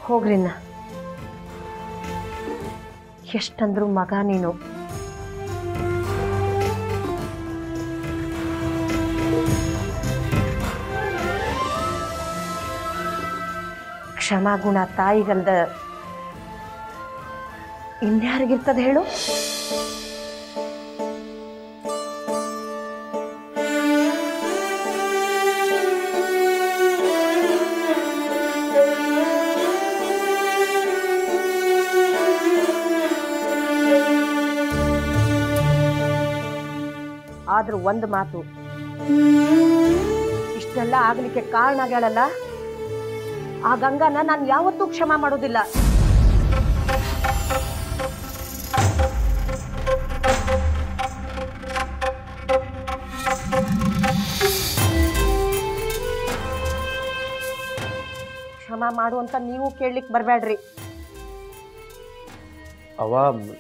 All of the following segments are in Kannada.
ಹೋಗ್ರಿನ್ನ ಎಷ್ಟಂದ್ರು ಮಗ ನೀನು ಕ್ಷಮಾಗುಣ ತಾಯಿಗಲ್ದ ಇನ್ಯಾರಿಗಿರ್ತದ ಹೇಳು ಆದ್ರೂ ಒಂದು ಮಾತು ಇಷ್ಟೆಲ್ಲ ಆಗ್ಲಿಕ್ಕೆ ಕಾರಣ ಆಗ್ಯಾಳಲ್ಲ ಆ ಗಂಗಾನ ನಾನು ಯಾವತ್ತೂ ಕ್ಷಮ ಮಾಡೋದಿಲ್ಲ ಕ್ಷಮ ಮಾಡು ಅಂತ ನೀವು ಕೇಳಲಿಕ್ಕೆ ಬರಬೇಡ್ರಿ ಅವ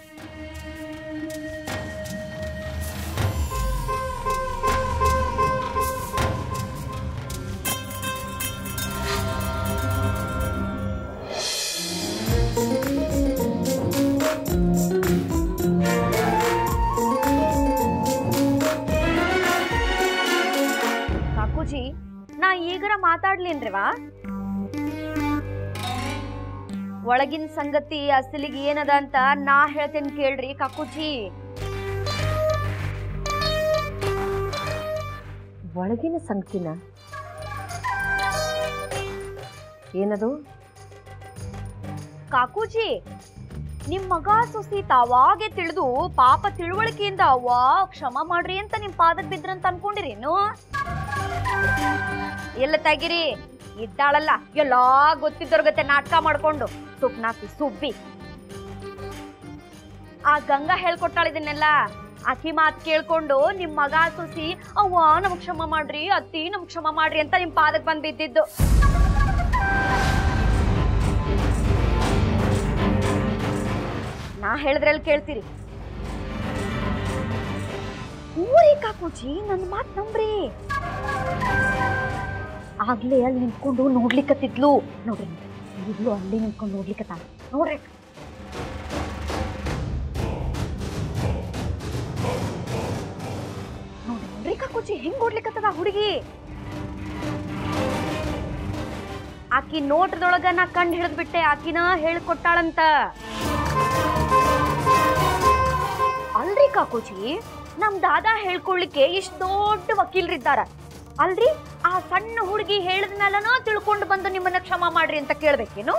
ಕಾಕೂಜಿ ನಾ ಈಗರ ಮಾತಾಡ್ಲೇನ್ರಿವಾ ಒಳಗಿನ ಸಂಗತಿ ಅಸಲಿಗೆ ಏನದ ಅಂತ ನಾ ಹೇಳ್ತೇನೆ ಕೇಳ್ರಿ ಕಾಕೂಜಿ ಒಳಗಿನ ಸಂಗತಿನ ಏನದು ಕಾಕೂಜಿ ನಿಮ್ ಮಗ ಸೊಸಿ ತಾವಾಗೆ ತಿಳಿದು ಪಾಪ ತಿಳುವಳಿಕೆಯಿಂದ ಅವ್ವಾ ಕ್ಷಮ ಮಾಡ್ರಿ ಅಂತ ನಿಮ್ ಪಾದಕ್ ಬಿದ್ರಂತ ಅನ್ಕೊಂಡಿರೇನು ಎಲ್ಲ ತೆಗಿರಿ ಇದ್ದಾಳಲ್ಲ ಎಲ್ಲಾ ಗೊತ್ತಿದ್ದವ್ರ ಗತೆ ನಾಟಕ ಮಾಡ್ಕೊಂಡು ಸುಪ್ನಾಕಿ ಸುಬ್ಬಿ ಆ ಗಂಗಾ ಹೇಳ್ಕೊಟ್ಟಾಳ ಇದನ್ನೆಲ್ಲ ಆಕಿ ಮಾತ್ ಕೇಳ್ಕೊಂಡು ನಿಮ್ ಮಗ ಸೊಸಿ ಅವ್ವ ನಮಗ್ ಕ್ಷಮ ಮಾಡ್ರಿ ಅತ್ತಿ ನಮಗ್ ಕ್ಷಮ ಮಾಡ್ರಿ ಅಂತ ನಿಮ್ ಪಾದಕ್ ಬಂದ್ ಬಿದ್ದಿದ್ದು ನಾ ಹೇಳಿದ್ರಲ್ಲಿ ಕೇಳ್ತೀರಿ ಊರಿ ಕಾಕೂಜಿ ನನ್ನ ಮಾತ್ ನಂಬ್ರಿ ಆಗ್ಲೇ ಅಲ್ಲಿ ನಿಂತ್ಕೊಂಡು ನೋಡ್ಲಿಕ್ಕತ್ತಿದ್ಲು ನೋಡ್ರಿ ಈಗ್ಲೂ ಅಲ್ಲಿ ನಿಂತ್ಕೊಂಡು ನೋಡ್ಲಿಕ್ಕತ್ತಾಳ ನೋಡ್ರಿ ನೋಡ್ರಿ ನೋಡ್ರಿ ಕಾಕೂಜಿ ಹೆಂಗ್ ಓಡ್ಲಿಕ್ಕತ್ತದ ಹುಡುಗಿ ಆಕಿ ನೋಟದೊಳಗ ನಾ ಕಂಡು ಹಿಡಿದ್ಬಿಟ್ಟೆ ಆಕಿನ ಹೇಳ್ಕೊಟ್ಟಾಳಂತ ಅಲ್ರಿ ಕಾಕೋಜಿ ನಮ್ ದಾದಾ ಹೇಳ್ಕೊಳ್ಳಿಕ್ಕೆ ಇಷ್ಟ ದೊಡ್ಡ ವಕೀಲರಿದ್ದಾರ ಅಲ್ರಿ ಆ ಸಣ್ಣ ಹುಡುಗಿ ಹೇಳಿದ ಮೇಲನ ತಿಳ್ಕೊಂಡು ಬಂದು ನಿಮ್ಮನ್ನ ಕ್ಷಮ ಮಾಡ್ರಿ ಅಂತ ಕೇಳ್ಬೇಕೇನು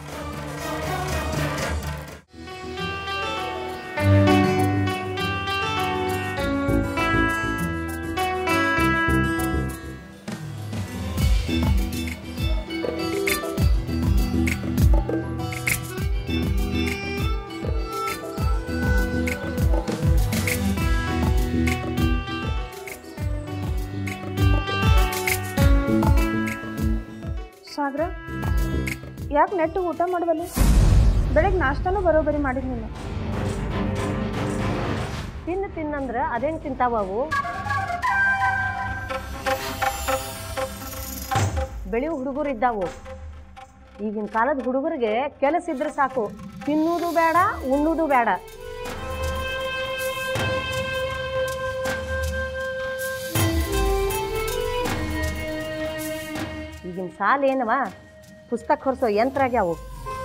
ಸಾಗ್ರ ಯಾಕೆ ನೆಟ್ಟು ಊಟ ಮಾಡಬಲ್ಲಿ ಬೆಳಗ್ಗೆ ನಾಷ್ಟಾನೂ ಬರೋಬರಿ ಮಾಡಿದ್ನಿಲ್ಲ ತಿನ್ನು ತಿನ್ನಂದ್ರ ಅದೇನ್ ತಿಂತಾವ ಅವು ಬೆಳೆಯೋ ಹುಡುಗರು ಇದ್ದಾವು ಈಗಿನ ಕಾಲದ ಹುಡುಗರಿಗೆ ಕೆಲಸ ಇದ್ರೆ ಸಾಕು ತಿನ್ನುವುದು ಬೇಡ ಉಣ್ಣುವುದು ಬೇಡ ಈಗಿನ ಸಾಲ ಏನವ ಪುಸ್ತಕ ಹೊರಸೋ ಯಂತ್ರ ಆಗ್ಯಾವು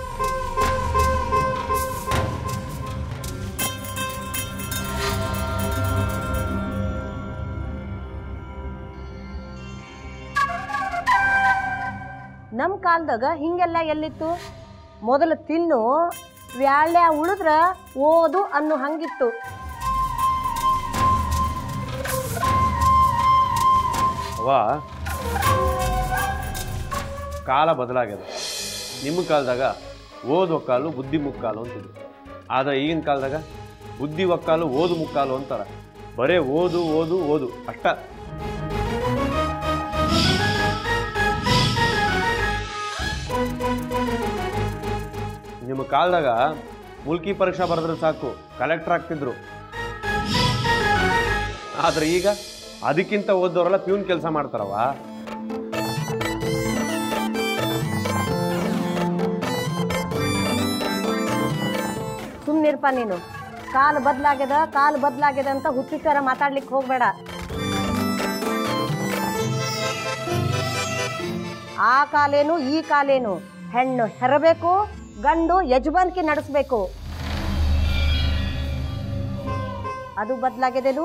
ನಮ್ಮ ಕಾಲದಾಗ ಹಿಂಗೆಲ್ಲ ಎಲ್ಲಿತ್ತು ಮೊದಲು ತಿನ್ನು ವ್ಯಾಳ್ಯ ಉಳಿದ್ರ ಓದು ಅನ್ನೋ ಹಂಗಿತ್ತು ಅವ ಕಾಲ ಬದಲಾಗ್ಯದ ನಿಮ್ಮ ಕಾಲದಾಗ ಓದು ಒಕ್ಕಾಲು ಬುದ್ಧಿ ಮುಕ್ಕಾಲು ಅಂತಿದ್ರು ಆದ್ರೆ ಈಗಿನ ಕಾಲದಾಗ ಬುದ್ಧಿ ಒಕ್ಕಾಲು ಓದು ಮುಕ್ಕಾಲು ಅಂತಾರ ಬರೇ ಓದು ಓದು ಓದು ಅಷ್ಟ ನಿಮ್ಮ ಕಾಲದಾಗ ಮುಲ್ಕಿ ಪರೀಕ್ಷಾ ಬರೆದ್ರೆ ಸಾಕು ಕಲೆಕ್ಟರ್ ಆಗ್ತಿದ್ರು ಆದ್ರೆ ಈಗ ಅದಕ್ಕಿಂತ ಓದೋರೆಲ್ಲ ಪ್ಯೂನ್ ಕೆಲಸ ಮಾಡ್ತಾರವ ನೋಡಪ್ಪ ನೀನು ಕಾಲು ಬದಲಾಗ್ಯದ ಕಾಲು ಬದಲಾಗ್ಯದ ಅಂತ ಹುಚ್ಚಿಟ್ಟರ ಮಾತಾಡ್ಲಿಕ್ಕೆ ಹೋಗ್ಬೇಡ ಆ ಕಾಲೇನು ಈ ಕಾಲೇನು ಹೆಣ್ಣು ಹೆರಬೇಕು ಗಂಡು ಯಜಮಾನ್ಕಿ ನಡೆಸ್ಬೇಕು ಅದು ಬದಲಾಗ್ಯದೇನು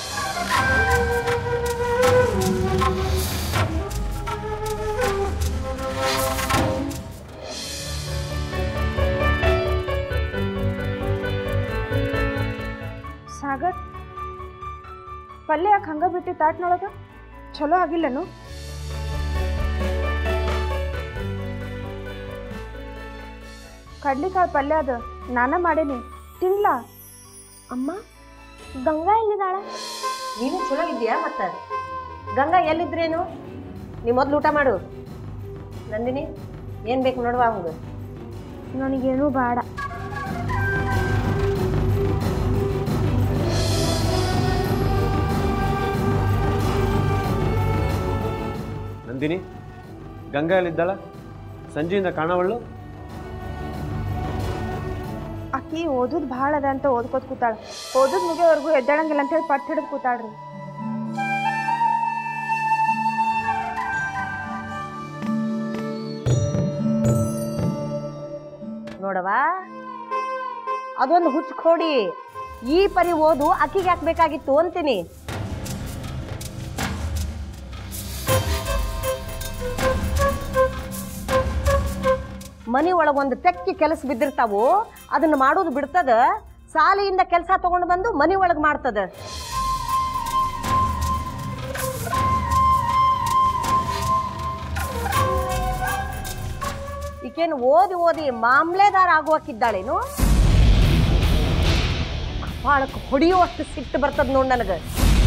ಸಾಗರ್ ಪಲ್ಯ ಯಾಕೆ ಹಂಗ ಬಿಟ್ಟು ತಾಟ್ನೊಳಗ ಚಲೋ ಆಗಿಲ್ಲನು ಕಡ್ಲಿಕಾಳು ಪಲ್ಯ ಅದು ನಾನ ಮಾಡೇನಿ ತಿನ್ಲಾ ಅಮ್ಮ ಗಂಗಾ ಎಲ್ಲಿದ್ದಾಳ ನೀನು ಚಲೋ ಇದೆಯಾ ಮತ್ತ ಗಂಗಾ ಎಲ್ಲಿದ್ರೇನು ನೀ ಮೊದ್ಲು ಊಟ ಮಾಡು ನಂದಿನಿ ಏನ್ ಬೇಕು ನೋಡುವ ಅವಂಗ ನನಗೇನು ಬೇಡ ನಂದಿನಿ ಗಂಗಾಯಲ್ಲಿದ್ದಾಳ ಸಂಜೆಯಿಂದ ಕಾಣವಳ್ಳು ಆಕಿ ಓದುದ್ ಭಾಳ ಅದ ಅಂತ ಓದ್ಕೋತ ಕೂತಾಳ ಓದುದ್ ಮುಗಿಯೋವರೆಗೂ ಎದ್ದೇಳಂಗಿಲ್ಲ ಅಂತ ಹೇಳಿ ಪಟ್ ಹಿಡಿದು ಕೂತಾಳ್ರಿ ನೋಡವ ಅದೊಂದು ಹುಚ್ಕೊಡಿ ಈ ಪರಿ ಓದು ಅಕ್ಕಿಗೆ ಯಾಕೆ ಬೇಕಾಗಿತ್ತು ಅಂತೀನಿ ಮನಿ ಒಳಗೊಂದು ತೆಕ್ಕಿ ಕೆಲಸ ಬಿದ್ದಿರ್ತಾವು ಅದನ್ನ ಮಾಡೋದು ಬಿಡ್ತದ ಸಾಲಿಯಿಂದ ಕೆಲಸ ತಗೊಂಡು ಬಂದು ಮನಿ ಒಳಗೆ ಮಾಡ್ತದ ಈಕೇನು ಓದಿ ಓದಿ ಮಾಮ್ಲೆದಾರ ಆಗುವಕ್ಕಿದ್ದಾಳೇನು ಕಪಾಳಕ್ಕೆ ಹೊಡೆಯುವಷ್ಟು ಸಿಟ್ಟು ಬರ್ತದ ನೋಡ್ ನನಗೆ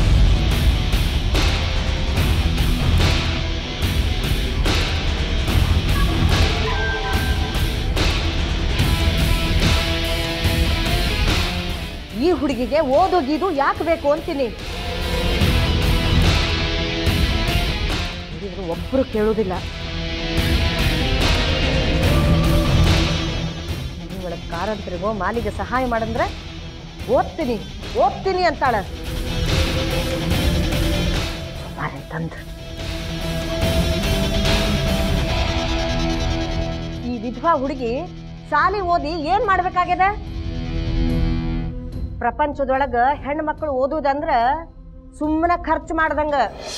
ಈ ಹುಡುಗಿಗೆ ಓದು ಗೀದು ಯಾಕೆ ಬೇಕು ಅಂತೀನಿ ಇವ್ರು ಒಬ್ರು ಕೇಳುವುದಿಲ್ಲ ಒಳಗೆ ಕಾರಂತರಿಗೋ ಮಾಲಿಗೆ ಸಹಾಯ ಮಾಡಂದ್ರೆ ಓದ್ತೀನಿ ಓದ್ತೀನಿ ಅಂತಾಳ ತಂದು ಈ ವಿಧವಾ ಹುಡುಗಿ ಸಾಲಿ ಓದಿ ಏನ್ ಮಾಡ್ಬೇಕಾಗ್ಯದ ಪ್ರಪಂಚದೊಳಗ ಹೆಣ್ಣು ಮಕ್ಕಳು ಓದುದಂದ್ರ ಸುಮ್ಮನೆ ಖರ್ಚು ಮಾಡ್ದಂಗ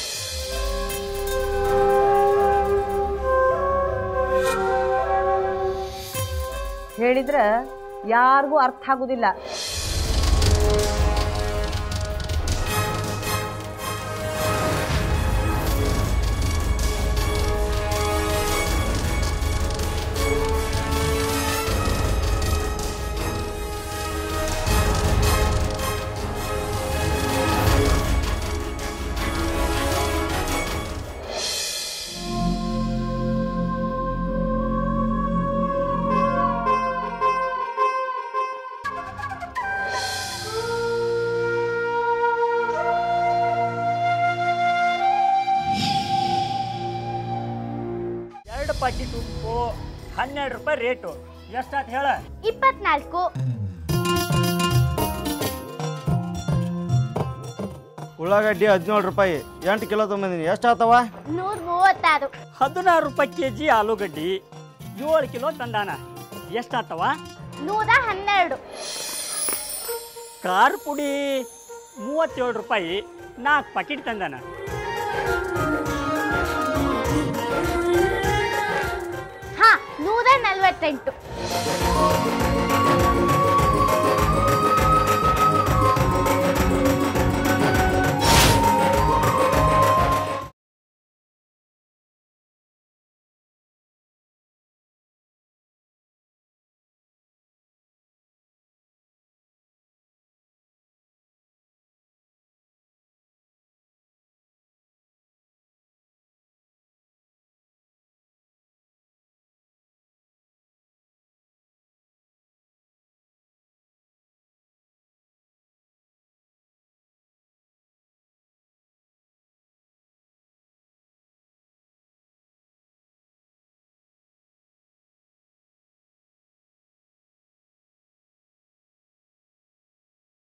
ಹೇಳಿದ್ರ ಯಾರಿಗೂ ಅರ್ಥ ಆಗುದಿಲ್ಲ ಎರಡು ಪಾಕಿಟ್ ಉಪ್ಪು ಹನ್ನೆರಡು ರೂಪಾಯಿ ರೇಟು ಎಷ್ಟಾತ್ ಹೇಳ ಇಪ್ಪತ್ನಾಲ್ಕು ಉಳ್ಳಾಗಡ್ಡಿ ಹದಿನೇಳು ರೂಪಾಯಿ ಎಂಟು ಕಿಲೋ ತೊಗೊಂಬಂದಿನಿ ಎಷ್ಟು ಆತವ ನೂರ ಮೂವತ್ತಾರು ಹದಿನಾರು ರೂಪಾಯಿ ಕೆ ಜಿ ಆಲೂಗಡ್ಡಿ ಏಳು ಕಿಲೋ ತಂದಾನ ಎಷ್ಟಾತವ ನೂರ ಹನ್ನೆರಡು ಖಾರ ಪುಡಿ ಮೂವತ್ತೇಳು ರೂಪಾಯಿ ನಾಲ್ಕು ಪಾಕಿಟ್ ತಂದಾನ ಹಾ ನೂರ ನಲ್ವತ್ತೆಂಟು